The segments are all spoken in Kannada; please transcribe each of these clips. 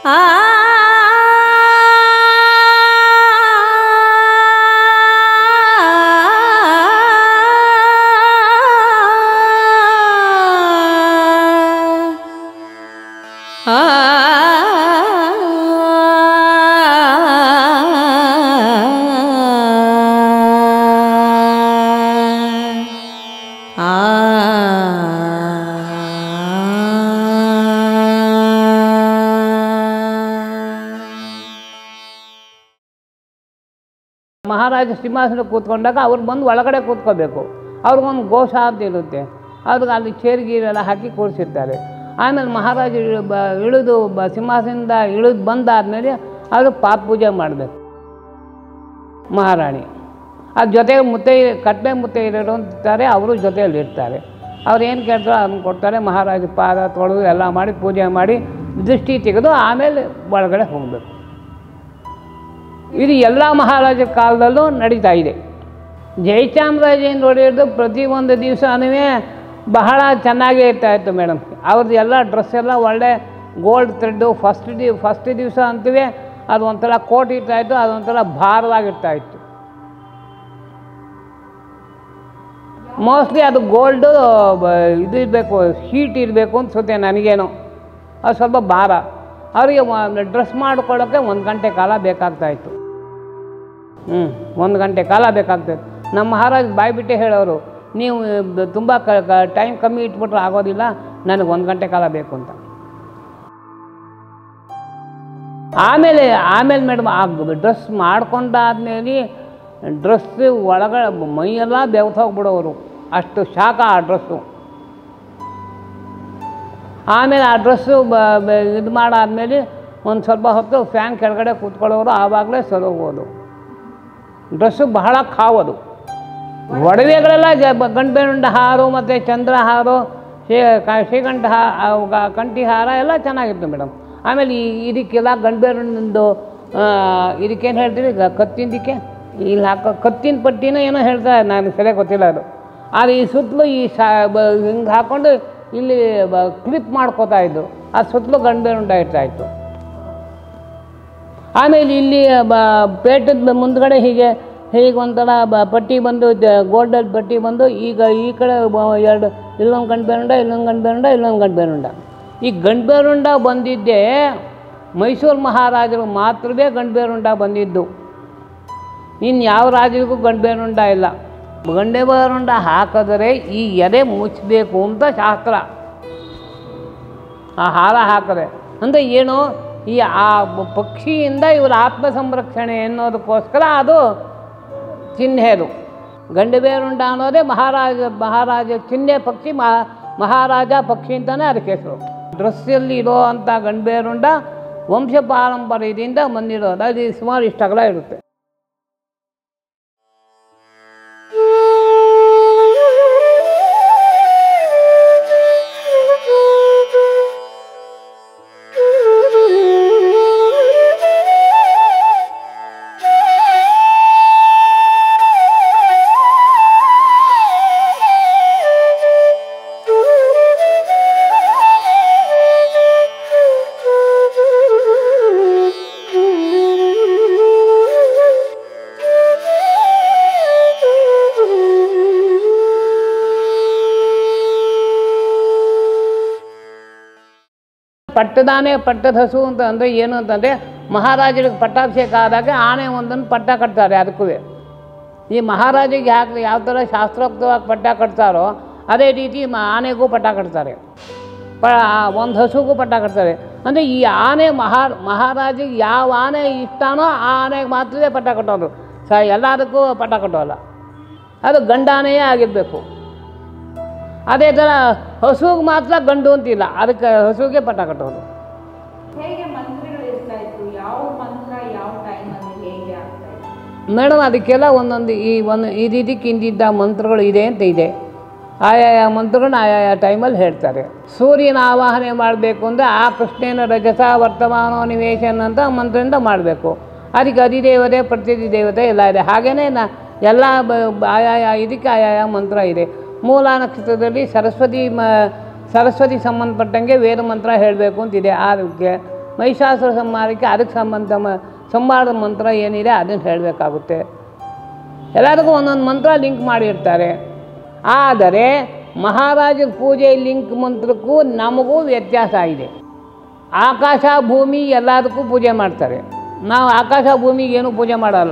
ಮಹಾರಾಜ ಸಿಂಹಾಸನ ಕೂತ್ಕೊಂಡಾಗ ಅವ್ರು ಬಂದು ಒಳಗಡೆ ಕೂತ್ಕೋಬೇಕು ಅವ್ರಿಗೊಂದು ಗೋಶ ಅಂತ ಇರುತ್ತೆ ಅದಕ್ಕೆ ಅಲ್ಲಿ ಚೇರ್ ಗೀರೆಲ್ಲ ಹಾಕಿ ಕೂರಿಸಿರ್ತಾರೆ ಆಮೇಲೆ ಮಹಾರಾಜ ಇಳಿ- ಬ- ಇಳಿದು ಬ ಸಿಂಹಾಸನದಿಂದ ಇಳಿದು ಬಂದಾದಮೇಲೆ ಅವರು ಪಾಪ ಪೂಜೆ ಮಾಡಬೇಕು ಮಹಾರಾಣಿ ಅದ್ರ ಜೊತೆಗೆ ಮುತ್ತೆ ಕಟ್ಲೆ ಮುತ್ತೆ ಇರೋರು ಅಂತಾರೆ ಅವರು ಜೊತೆಯಲ್ಲಿ ಇರ್ತಾರೆ ಅವ್ರು ಏನು ಕೇಳ್ತಾರೋ ಅದನ್ನು ಕೊಡ್ತಾರೆ ಮಹಾರಾಜ ಪಾದ ತೊಳೆದು ಎಲ್ಲ ಮಾಡಿ ಪೂಜೆ ಮಾಡಿ ದೃಷ್ಟಿ ತೆಗೆದು ಆಮೇಲೆ ಒಳಗಡೆ ಹೋಗಬೇಕು ಇದು ಎಲ್ಲ ಮಹಾರಾಜರ ಕಾಲದಲ್ಲೂ ನಡೀತಾ ಇದೆ ಜಯಚಾಮರಾಜೇಂದ್ರ ಒಡೆಯರ್ದು ಪ್ರತಿಯೊಂದು ದಿವಸನೂ ಬಹಳ ಚೆನ್ನಾಗೇ ಇರ್ತಾ ಇತ್ತು ಮೇಡಮ್ ಅವ್ರದ್ದು ಎಲ್ಲ ಡ್ರೆಸ್ ಎಲ್ಲ ಒಳ್ಳೆ gold thread first the first ದಿವಸ ಅಂತೀವಿ ಅದು ಒಂಥರ ಕೋಟ್ ಇರ್ತಾ ಇತ್ತು ಅದೊಂಥರ ಭಾರವಾಗಿರ್ತಾ ಇತ್ತು ಮೋಸ್ಟ್ಲಿ ಅದು ಗೋಲ್ಡು ಇದು ಇರಬೇಕು ಶೀಟ್ ಇರಬೇಕು ಅನ್ಸುತ್ತೆ ನನಗೇನು ಅದು ಸ್ವಲ್ಪ ಭಾರ ಅವರಿಗೆ ಡ್ರೆಸ್ ಮಾಡ್ಕೊಳ್ಳೋಕ್ಕೆ ಒಂದು ಗಂಟೆ ಕಾಲ ಬೇಕಾಗ್ತಾ ಇತ್ತು ಹ್ಞೂ ಒಂದು ಗಂಟೆ ಕಾಲ ಬೇಕಾಗ್ತದೆ ನಮ್ಮ ಮಹಾರಾಜ್ ಬಾಯ್ಬಿಟ್ಟೆ ಹೇಳೋರು ನೀವು ತುಂಬ ಕ ಟೈಮ್ ಕಮ್ಮಿ ಇಟ್ಬಿಟ್ರೆ ಆಗೋದಿಲ್ಲ ನನಗೆ ಒಂದು ಗಂಟೆ ಕಾಲ ಬೇಕು ಅಂತ ಆಮೇಲೆ ಆಮೇಲೆ ಮೇಡಮ್ ಆ ಡ್ರೆಸ್ ಮಾಡ್ಕೊಂಡಾದ್ಮೇಲೆ ಡ್ರೆಸ್ ಒಳಗಡೆ ಮೈಯೆಲ್ಲ ಬೆವ್ತು ಹೋಗ್ಬಿಡೋರು ಅಷ್ಟು ಶಾಖ ಆ ಡ್ರೆಸ್ಸು ಆಮೇಲೆ ಆ ಡ್ರೆಸ್ಸು ಬ ಇದು ಮಾಡಾದ್ಮೇಲೆ ಒಂದು ಸ್ವಲ್ಪ ಹೊತ್ತು ಫ್ಯಾನ್ ಕೆಳಗಡೆ ಕೂತ್ಕೊಳ್ಳೋರು ಆವಾಗಲೇ ಸರೋಗೋದು ಡ್ರೆಸ್ಸು ಬಹಳ ಖಾವದು ಒಡವೆಗಳೆಲ್ಲ ಜ ಬ- ಗಂಟೆನುಂಡ ಹಾರು ಮತ್ತು ಚಂದ್ರಹಾರು ಶೇ ಕ- ಶ್ರೀಕಂಠ ಹಾ- ಅವು ಗ- ಕಂಠಿ ಹಾರ ಎಲ್ಲ ಚೆನ್ನಾಗಿತ್ತು ಮೇಡಮ್ ಆಮೇಲೆ ಈ ಇದಕ್ಕೆಲ್ಲ ಗಂಟೆನುಂದು ಇದಕ್ಕೇನು ಹೇಳ್ತೀವಿ ಗ- ಕತ್ತಿಂದಕ್ಕೆ ಇಲ್ಲಿ ಹಾಕೋ ಕತ್ತಿನ ಪಟ್ಟಿನೋ ಏನೋ ಹೇಳ್ತಾರೆ ನಾನು ಸರಿಯಾಗಿ ಗೊತ್ತಿಲ್ಲ ಅದು ಆದರೆ ಈ ಸುತ್ತಲೂ ಈ ಸಾ ಹಿಂಗೆ ಹಾಕ್ಕೊಂಡು ಇಲ್ಲಿ ಕ್ಲಿಪ್ ಮಾಡ್ಕೋತಾ ಇದ್ದು ಆ ಸುತ್ತಲೂ ಗಂಟೆನುಂಡ ಇರ್ತಾ ಇತ್ತು ಆಮೇಲೆ ಇಲ್ಲಿ ಬ ಪೇಟದ ಮುಂದ್ಗಡೆ ಹೀಗೆ ಹೀಗೆ ಒಂಥರ ಬ ಪಟ್ಟಿ ಬಂದು ಗೋಲ್ಡಲ್ಲಿ ಪಟ್ಟಿ ಬಂದು ಈಗ ಈ ಕಡೆ ಬ- ಎರಡು ಇಲ್ಲೊಂದು ಗಂಟೆರುಂಡ ಇಲ್ಲೊಂದು ಗಂಟೆರುಂಡ ಇಲ್ಲೊಂದು ಗಂಟೆರುಂಡ ಈ ಗಂಟೆರುಂಡ ಬಂದಿದ್ದೇ ಮೈಸೂರು ಮಹಾರಾಜರು ಮಾತ್ರವೇ ಗಂಟೆರುಂಡ ಬಂದಿದ್ದು ಇನ್ನು ಯಾವ ರಾಜರಿಗೂ ಗಂಟೆರುಂಡ ಇಲ್ಲ ಗಂಟೆಬರುಂಡ ಹಾಕಿದರೆ ಈ ಎದೆ ಮುಚ್ಚಬೇಕು ಅಂತ ಶಾಸ್ತ್ರ ಆ ಹಾರ ಹಾಕದೆ ಅಂದರೆ ಏನು ಈ ಆ ಬ- ಪಕ್ಷಿಯಿಂದ ಇವರ ಆತ್ಮ ಸಂರಕ್ಷಣೆ ಅನ್ನೋದಕ್ಕೋಸ್ಕರ ಅದು ಚಿಹ್ನೆ ಅದು ಗಂಡುಬೇರುಂಡ ಅನ್ನೋದೇ ಮಹಾರಾಜ ಮಹಾರಾಜ ಚಿಹ್ನೆ ಪಕ್ಷಿ ಮಹಾ ಮಹಾರಾಜ ಪಕ್ಷಿ ಅಂತಲೇ ಅದಕ್ಕೆ ಹೆಸರು ಡ್ರೆಸ್ಸಲ್ಲಿ ಇರೋ ಅಂಥ ಗಂಡುಬೇರುಂಡ ವಂಶ ಪಾರಂಪರ್ಯದಿಂದ ಬಂದಿರೋದು ಅದು ಸುಮಾರು ಇಷ್ಟು ಅಗಲ ಇರುತ್ತೆ ಪಟ್ಟದಾನೆ ಪಟ್ಟದ ಹಸು ಅಂತ ಅಂದರೆ ಏನು ಅಂತಂದರೆ ಮಹಾರಾಜರಿಗೆ ಪಟ್ಟಾಭಿಷೇಕ ಆದಾಗ ಆನೆ ಒಂದನ್ನು ಪಟ್ಟ ಕಟ್ತಾರೆ ಅದಕ್ಕೂ ಈ ಮಹಾರಾಜಿಗೆ ಯಾಕೆ ಯಾವ ಥರ ಶಾಸ್ತ್ರೋಕ್ತವಾಗಿ ಪಟ್ಟ ಕಟ್ತಾರೋ ಅದೇ ರೀತಿ ಮ ಆನೆಗೂ ಪಟ್ಟ ಕಟ್ತಾರೆ ಪ ಒಂದು ಹಸುಗೂ ಪಟ್ಟ ಕಟ್ತಾರೆ ಅಂದರೆ ಈ ಆನೆ ಮಹಾ ಮಹಾರಾಜಿಗೆ ಯಾವ ಆನೆ ಇಷ್ಟನೋ ಆ ಆನೆಗೆ ಮಾತ್ರವೇ ಪಟ್ಟ ಕಟ್ಟೋದು ಸ ಎಲ್ಲದಕ್ಕೂ ಪಟ್ಟ ಕಟ್ಟೋಲ್ಲ ಅದು ಗಂಡಾನೆಯೇ ಆಗಿರಬೇಕು ಅದೇ ಥರ ಹಸುಗೆ ಮಾತ್ರ ಗಂಡು ಅಂತಿಲ್ಲ ಅದಕ್ಕೆ ಹಸುಗೆ ಪಟ್ಟ ಕಟ್ಟೋದು ಹೇಗೆ ಮಂತ್ರಗಳು ಇರ್ತಾ ಇತ್ತು ಯಾವ ಮಂತ್ರ ಯಾವ ಟೈಮಲ್ಲಿ ಹೇಗೆ ಆಗ್ತಾ ಇತ್ತು ಮೇಡಮ್ ಅದಕ್ಕೆಲ್ಲ ಒಂದೊಂದು ಈ ಒಂದು ಇದಕ್ಕೆ ಇಂದಿದ್ದ ಮಂತ್ರಗಳು ಇದೆ ಅಂತ ಇದೆ ಆಯಾಯ ಮಂತ್ರಗಳನ್ನ ಆಯಾಯ ಟೈಮಲ್ಲಿ ಹೇಳ್ತಾರೆ ಸೂರ್ಯನ ಆವಾಹನೆ ಮಾಡಬೇಕು ಅಂದರೆ ಆ ಕೃಷ್ಣನ ರಜಸ ವರ್ತಮಾನೋ ನಿವೇಶನ ಅಂತ ಮಂತ್ರದಿಂದ ಮಾಡಬೇಕು ಅದಕ್ಕೆ ಅಧಿದೇವತೆ ಪ್ರತಿಧಿ ದೇವತೆ ಎಲ್ಲ ಇದೆ ಹಾಗೆಯೇ ನಾ ಎಲ್ಲ ಬ- ಬ- ಆಯಾಯ ಇದಕ್ಕೆ ಆಯಾಯ ಮಂತ್ರ ಇದೆ ಮೂಲ ನಕ್ಷತ್ರದಲ್ಲಿ ಸರಸ್ವತಿ ಮ ಸರಸ್ವತಿ ಸಂಬಂಧಪಟ್ಟಂಗೆ ವೇದ ಮಂತ್ರ ಹೇಳಬೇಕು ಅಂತಿದೆ ಅದಕ್ಕೆ ಮಹಿಷಾಸುರ ಸಂಹಾರಕ್ಕೆ ಅದಕ್ಕೆ ಸಂಬಂಧ ಮ- ಸಂಹಾರದ ಮಂತ್ರ ಏನಿದೆ ಅದನ್ನು ಹೇಳಬೇಕಾಗುತ್ತೆ ಎಲ್ಲದಕ್ಕೂ ಒಂದೊಂದು ಮಂತ್ರ ಲಿಂಕ್ ಮಾಡಿರ್ತಾರೆ ಆದರೆ ಮಹಾರಾಜರ ಪೂಜೆ ಲಿಂಕ್ ಮಂತ್ರಕ್ಕೂ ನಮಗೂ ವ್ಯತ್ಯಾಸ ಇದೆ ಆಕಾಶ ಭೂಮಿ ಎಲ್ಲದಕ್ಕೂ ಪೂಜೆ ಮಾಡ್ತಾರೆ ನಾವು ಆಕಾಶ ಭೂಮಿಗೆ ಏನೂ ಪೂಜೆ ಮಾಡಲ್ಲ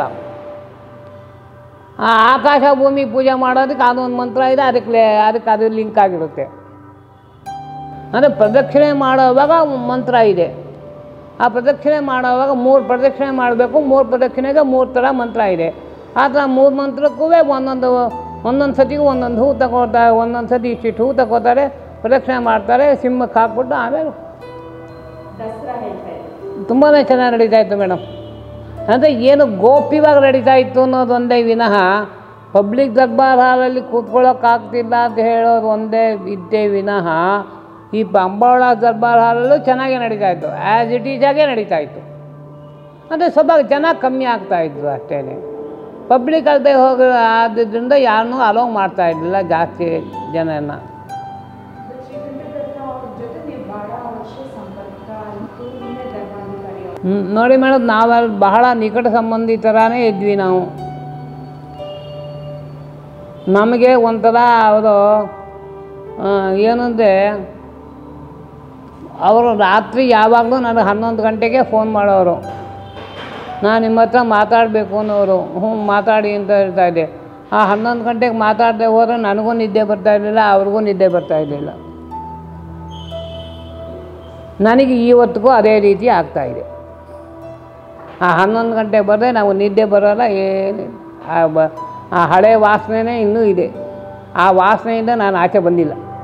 ಆ ಆಕಾಶ ಭೂಮಿ ಪೂಜೆ ಮಾಡೋದಕ್ಕೆ ಅದೊಂದು ಮಂತ್ರ ಇದೆ ಅದಕ್ಕೆ ಲೇ- ಅದಕ್ಕೆ ಅದು ಲಿಂಕ್ ಆಗಿರುತ್ತೆ ಅಂದರೆ ಪ್ರದಕ್ಷಿಣೆ ಮಾಡುವಾಗ ಮಂತ್ರ ಇದೆ ಆ ಪ್ರದಕ್ಷಿಣೆ ಮಾಡುವಾಗ ಮೂರು ಪ್ರದಕ್ಷಿಣೆ ಮಾಡಬೇಕು ಮೂರು ಪ್ರದಕ್ಷಿಣೆಗೆ ಮೂರು ಥರ ಮಂತ್ರ ಇದೆ ಆ ಥರ ಮೂರು ಮಂತ್ರಕ್ಕೂ ಒಂದೊಂದು ಒಂದೊಂದು ಸತಿಗೂ ಒಂದೊಂದು ಹೂ ತಗೋತಾರೆ ಒಂದೊಂದು ಸತಿ ಇಷ್ಟಿಷ್ಟು ಹೂ ತಗೋತಾರೆ ಪ್ರದಕ್ಷಿಣೆ ಮಾಡ್ತಾರೆ ಸಿಂಹಕ್ಕೆ ಹಾಕ್ಬಿಟ್ಟು ಆಮೇಲೆ ದಸರಾ ಹೇಳ್ತಾ ಇದ್ರು ತುಂಬಾ ಚೆನ್ನಾಗಿ ನಡೀತಾ ಇತ್ತು ಮೇಡಮ್ ಅಂದರೆ ಏನು ಗೋಪ್ಯವಾಗಿ ನಡೀತಾ ಇತ್ತು ಅನ್ನೋದು ಒಂದೇ ವಿನಃ ಪಬ್ಲಿಕ್ ದರ್ಬಾರ್ ಹಾಲಲ್ಲಿ ಕೂತ್ಕೊಳ್ಳೋಕ್ಕಾಗ್ತಿಲ್ಲ ಅಂತ ಹೇಳೋದು ಒಂದೇ ಇದ್ದೇ ವಿನಃ ಈ ಬಂಬಾಳ ದರ್ಬಾರ್ ಹಾಲಲ್ಲೂ ಚೆನ್ನಾಗೇ ನಡೀತಾ ಇತ್ತು ಆ್ಯಸ್ ಇಟ್ ಈಸ್ ಆಗೇ ನಡೀತಾ ಇತ್ತು ಅಂದರೆ ಸ್ವಲ್ಪ ಜನ ಕಮ್ಮಿ ಆಗ್ತಾ ಇದ್ರು ಅಷ್ಟೇ ಪಬ್ಲಿಕ್ ಅಲ್ಲದೆ ಹೋಗಿ ಆದ್ದರಿಂದ ಯಾರನ್ನೂ ಅಲೋ ಮಾಡ್ತಾ ಇರಲಿಲ್ಲ ಜಾಸ್ತಿ ಜನನ ಶ್ರೀಕಂಠದತ್ತ ಅವ್ರ ಜೊತೆ ನೀವು ಬಹಳ ವರ್ಷ ಸಂಪರ್ಕ ಇತ್ತು ನಿನ್ನೆ ಧರ್ಮಾಧಿಕಾರಿ ಅವರು ಹ್ಮ್, ನೋಡಿ ಮೇಡಮ್ ನಾವೆಲ್ಲ ಬಹಳ ನಿಕಟ ಸಂಬಂಧಿತರಾನೇ ಇದ್ವಿ ನಾವು ನಮಗೆ ಒಂಥರ ಅವರು ಏನಂದರೆ ಅವರು ರಾತ್ರಿ ಯಾವಾಗಲೂ ನನಗೆ ಹನ್ನೊಂದು ಗಂಟೆಗೆ ಫೋನ್ ಮಾಡೋರು ನಾನು ನಿಮ್ಮ ಹತ್ರ ಮಾತಾಡಬೇಕು ಅನ್ನೋರು ಹ್ಞೂ ಮಾತಾಡಿ ಅಂತ ಹೇಳ್ತಾ ಇದ್ದೆ ಆ ಹನ್ನೊಂದು ಗಂಟೆಗೆ ಮಾತಾಡದೆ ಹೋದರೆ ನನಗೂ ನಿದ್ದೆ ಬರ್ತಾ ಇರಲಿಲ್ಲ ಅವ್ರಿಗೂ ನಿದ್ದೆ ಬರ್ತಾ ಇರಲಿಲ್ಲ ನನಗೆ ಇವತ್ತಿಗೂ ಅದೇ ರೀತಿ ಆಗ್ತಾಯಿದೆ ಆ ಹನ್ನೊಂದು ಗಂಟೆ ಬರದೆ ನಾವು ನಿದ್ದೆ ಬರೋಲ್ಲ ಏನು ಆ ಬ ಆ ಹಳೆ ವಾಸನೆನೇ ಇನ್ನೂ ಇದೆ ಆ ವಾಸನೆಯಿಂದ ನಾನು ಆಚೆ ಬಂದಿಲ್ಲ